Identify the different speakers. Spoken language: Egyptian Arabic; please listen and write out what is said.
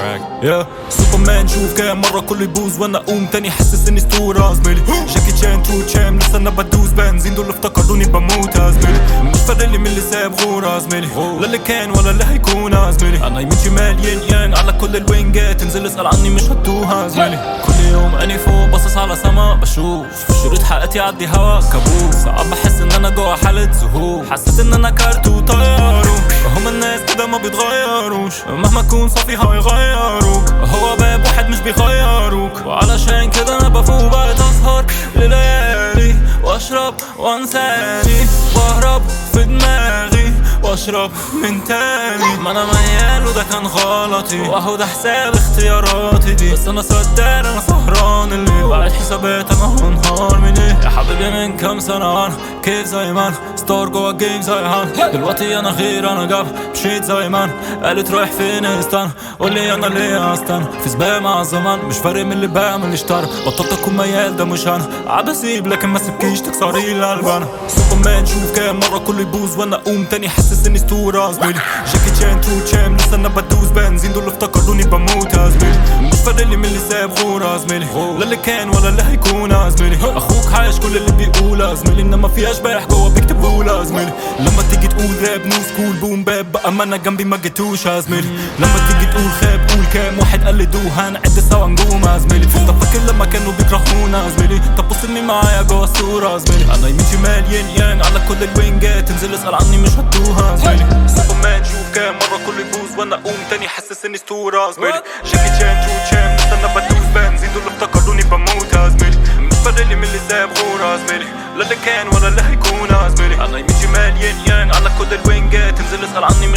Speaker 1: يا سوبرمان شوف كام مرة كله يبوظ وانا اقوم تاني حاسس اني اسطورة زميلي جاكي تشان تو تشام لسه انا بدوس بنزين دول افتكروني بموت يا زميلي مش فارق لي من اللي ساب غورة زميلي لا اللي كان ولا اللي هيكون يا زميلي انا يمين شمال ين يان على كل الوينجات انزل اسأل عني مش هتوها زميلي كل يوم اني فوق باصص على سما بشوف شريط حلقتي عدي هوا كابوس ساعات بحس ان انا جوا حالة ذهول حسيت ان انا كارت وطيارو هما الناس كده ما بيتغيروش مهما تكون صافي هيغيروك هو باب واحد مش بيغيروك وعلشان كده انا بفوق بقيت اسهر لليالي واشرب وانساني واهرب في دماغي واشرب من تاني ما انا ميال وده كان غلطي واهو ده حساب اختياراتي دي بس انا صدقني انا سهران الليل بعد حسابات انا هو نهار من ايه يا حبيبي من كام سنة انا كيف زي ما انا ستار جوا جيم زي هان دلوقتي انا غير انا جاب مشيت زي ما انا قالت رايح فين استنى قول لي انا ليه استنى في سباق مع الزمان مش فارق من اللي باع من اللي اشترى بطلت اكون ميال ده مش انا قاعد اسيب لكن ما سبكيش تكسري القلب انا سوبرمان شوف كام مرة كله يبوظ وانا اقوم تاني حاسس اني اسطورة زميلي جاكي تشان تو تشام لسه انا بدوس بنزين دول افتكروني بموت يا زميلي مش فارق لي من اللي ساب غورة زميلي لا اللي كان ولا اللي هيكون يا زميلي اخوك عايش كل اللي بيقوله يا زميلي انما في اشباح جوا بيكتبوا يا زميلي لما تيجي تقول راب نو سكول بوم باب بقى ما انا جنبي ما جيتوش يا زميلي لما تيجي تقول خاب قول كام واحد قلدوه هنعد سوا نجوم يا زميلي طب فاكر لما كانوا بيكرهونا يا زميلي طب بص اني معايا جوا الصورة يا زميلي انا يمين شمال ين يان على كل الوينجات انزل اسأل عني مش هتوها يا زميلي سوبرمان شوف كام مرة كله يبوظ وانا اقوم تاني حاسس اني اسطورة يا زميلي جاكي تشان تو تشام لسه انا بدوس بنزين دول افتكروني بموت يا زميلي مش فارق لي من اللي ساب غورة يا زميلي لا اللي كان ولا اللي هيكون يا زميلي انا يمين شمال ين يان على كل الوينجات انزل اسأل عني